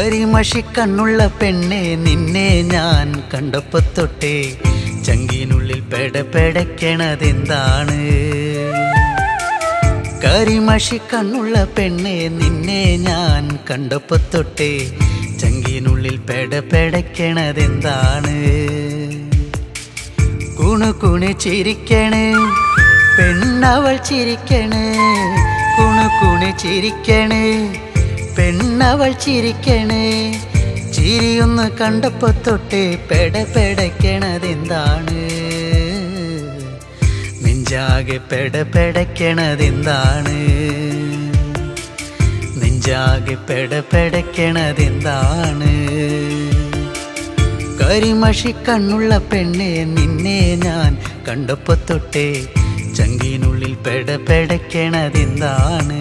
കരിമഷി കണ്ണുള്ള പെണ്ണെ നിന്നെ ഞാൻ കണ്ടപ്പോ തൊട്ടേ ചങ്കിനുള്ളിൽ പെട പെടയ്ക്കണതെന്താണ് കരിമഷി കണ്ണുള്ള പെണ്ണെ നിന്നെ ഞാൻ കണ്ടപ്പോ തൊട്ടേ ചങ്കിനുള്ളിൽ പെട പെടയ്ക്കണതെന്താണ് കുണു കുണു ചിരിക്കണേ പെണ്ണവൾ ചിരിക്കണേ കുണു കുണു ചിരിക്കണേ പെണ്ണവൾ ചിരിക്കണേ ചിരിയൊന്ന് കണ്ടപ്പോ തൊട്ടേ പെട പെടയ്ക്കണതെന്താണ് നെഞ്ചാകെ പെട പെടയ്ക്കണതെന്താണ് നെഞ്ചാകെ പെട പെടയ്ക്കണതെന്താണ് കരിമഷി കണ്ണുള്ള പെണ്ണെ നിന്നെ ഞാൻ കണ്ടപ്പോ തൊട്ടേ ചങ്കിനുള്ളിൽ പെട പെടയ്ക്കണതെന്താണ്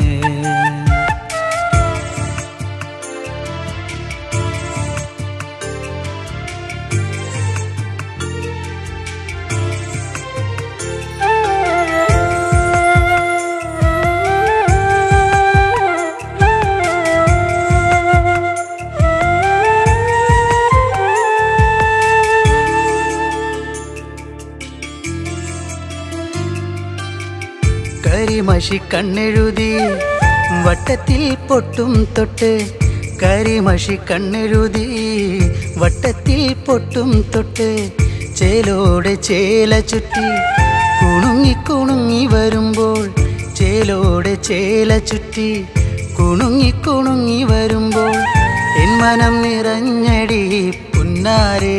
കരിമഷി കണ്ണെഴുതി വട്ടത്തിൽ പൊട്ടും തൊട്ട് കരിമഷി കണ്ണെഴുതി വട്ടത്തിൽ പൊട്ടും തൊട്ട് ചേലോടെ ചേല ചുറ്റി കുണുങ്ങി കുണുങ്ങി വരുമ്പോൾ ചേലോടെ ചേല ചുറ്റി കുണുങ്ങി കുണുങ്ങി വരുമ്പോൾ എൻ മനം നിറഞ്ഞടി പുന്നാരേ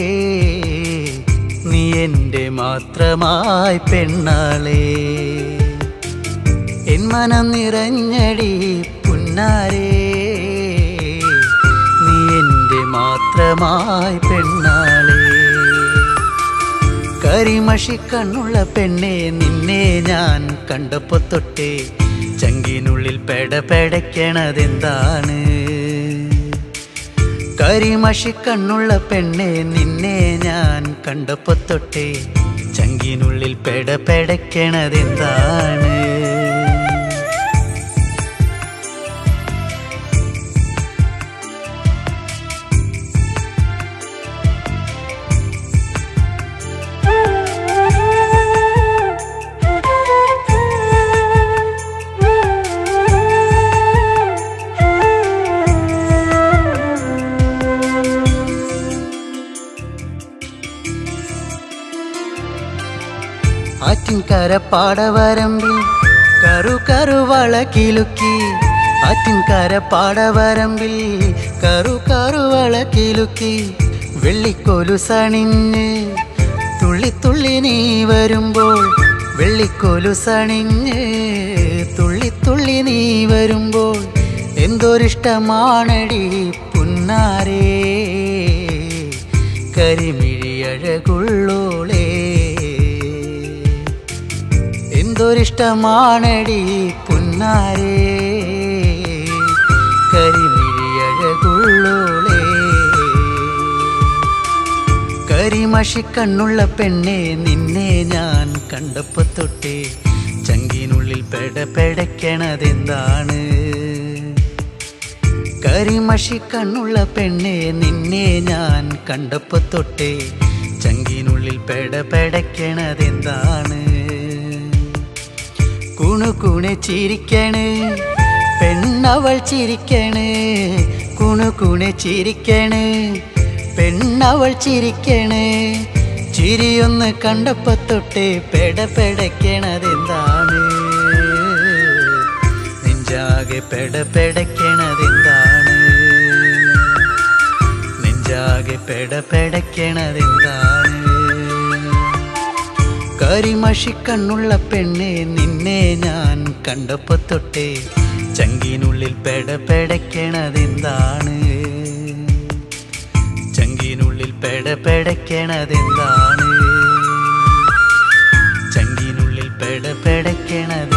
നീ എൻ്റെ മാത്രമായി പെണ്ണാളേ എൻ മനം നിറഞ്ഞടി പുന്നാരേ നീ എൻ്റെ മാത്രമായി പെണ്ണാളേ കരിമഷി കണ്ണുള്ള പെണ്ണെ നിന്നെ ഞാൻ കണ്ടപ്പോ തൊട്ടേ ചങ്കിനുള്ളിൽ പെട പെടയ്ക്കണതെന്താണ് കരിമഷി കണ്ണുള്ള പെണ്ണെ നിന്നെ ഞാൻ കണ്ടപ്പോ തൊട്ടേ ചങ്കിനുള്ളിൽ പെട പെടയ്ക്കണതെന്താണ് ആറ്റിൻകര പാടവരമ്പിൽ കറു കറുവള കിലുക്കി ആറ്റിൻകര പാടവരമ്പിൽ കറു കറുവള കിലുക്കി വെള്ളിക്കോലു സണിഞ്ഞ് തുള്ളി തുള്ളി നീ വരുമ്പോൾ വെള്ളിക്കോലു സണിഞ്ഞ് തുള്ളി തുള്ളി നീ വരുമ്പോൾ എന്തൊരിഷ്ടമാണടി പുന്നാരേ കരിമിഴി അഴകുള്ളോളേ എന്തൊരിഷ്ടമാണടി പുന്നാരേ കരിമിഴി അഴകുള്ളോളേ കരിമഷി കണ്ണുള്ള പെണ്ണെ നിന്നെ ഞാൻ കണ്ടപ്പോ തൊട്ടേ ചങ്കിനുള്ളിൽ പെട പെടയ്ക്കണതെന്താണ് കരിമഷി കണ്ണുള്ള പെണ്ണെ നിന്നെ ഞാൻ കണ്ടപ്പോ തൊട്ടേ ചങ്കിനുള്ളിൽ പെട പെടയ്ക്കണതെന്താണ് കുണു കുണു ചിരിക്കണേ പെണ്ണവൾ ചിരിക്കണേ കുണു കുണു ചിരിക്കണേ പെണ്ണവൾ ചിരിക്കണേ ചിരിയൊന്ന് കണ്ടപ്പോ തൊട്ടേ പെട പെടയ്ക്കണതെന്താണ് നെഞ്ചാകെ പെട പെടയ്ക്കണതെന്താണ് നെഞ്ചാകെ പെട പെടയ്ക്കണതെന്താണ് കരിമഷി കണ്ണുള്ള പെണ്ണെ നിന്നെ ഞാൻ കണ്ടപ്പോ തൊട്ടേ ചങ്കിനുള്ളിൽ പെട പെടയ്ക്കണതെന്താണ് ചങ്കിനുള്ളിൽ പെട പെടയ്ക്കണതെന്താണ് ചങ്കിനുള്ളിൽ പെട പെടയ്ക്കണത്